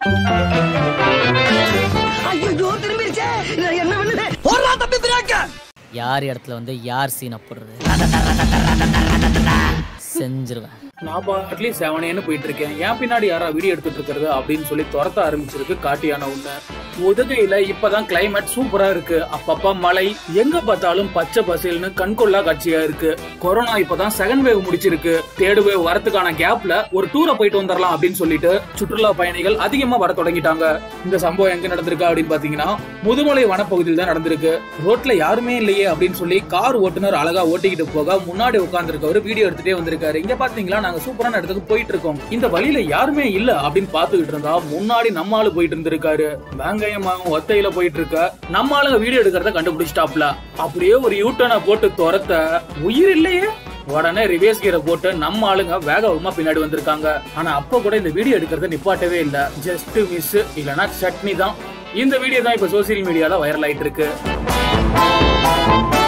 ஐயோ திரும்பிருச்சே நான் என்ன பண்ணுவேன் போடுறா தம்பி பிராக்க யார் இடத்துல வந்து யார் சீனை போடுறது செஞ்சிருவேன் நான் பாட்லி செவனேன்னு போயிட்டு இருக்கேன் என் பின்னாடி யாரா வீடியோ எடுத்துட்டு இருக்கிறது அப்படின்னு சொல்லி துரத்த ஆரம்பிச்சிருக்கு காட்டியான ஒண்ணு உதகையில இப்பதான் கிளைமேட் சூப்பரா இருக்கு அப்பப்ப மழை எங்க பார்த்தாலும் பச்சை பசேல்னு கண்கொள்ளா காட்சியா இருக்கு கொரோனா இப்பதான் செகண்ட் வேவ் முடிச்சிருக்கு தேர்ட் வேவ் வரதுக்கான கேப்ல ஒரு டூரை போயிட்டு வந்துடலாம் அப்படின்னு சொல்லிட்டு சுற்றுலா பயணிகள் அதிகமா வர தொடங்கிட்டாங்க இந்த சம்பவம் எங்க நடந்திருக்கு அப்படின்னு பாத்தீங்கன்னா முதுமலை வனப்பகுதியில் தான் நடந்திருக்கு ரோட்ல யாருமே இல்லையே அப்படின்னு சொல்லி கார் ஓட்டுநர் அழகா ஓட்டிக்கிட்டு போக முன்னாடி உட்கார்ந்துருக்கவர் வீடியோ எடுத்துட்டே வந்திருக்காரு இங்க பாத்தீங்களா நாங்க சூப்பரான இடத்துக்கு போயிட்டு இருக்கோம் இந்த வழியில யாருமே இல்ல அப்படின்னு பாத்துக்கிட்டு இருந்தா முன்னாடி நம்ம ஆளு போயிட்டு இருந்திருக்காரு வேங்கையமாகவும் ஒத்தையில போயிட்டு இருக்க நம்ம ஆளுங்க வீடியோ எடுக்கிறத கண்டுபிடிச்சிட்டாப்ல அப்படியே ஒரு யூட்டர்னை போட்டு துரத்த உயிர் இல்லையே உடனே ரிவேஸ் கீரை போட்டு நம்ம ஆளுங்க வேகமா பின்னாடி வந்திருக்காங்க ஆனா அப்ப கூட இந்த வீடியோ எடுக்கிறத நிப்பாட்டவே இல்ல ஜஸ்ட் மிஸ் இல்லனா சட்னி தான் இந்த வீடியோ தான் இப்ப சோசியல் மீடியால வைரல் ஆயிட்டு இருக்கு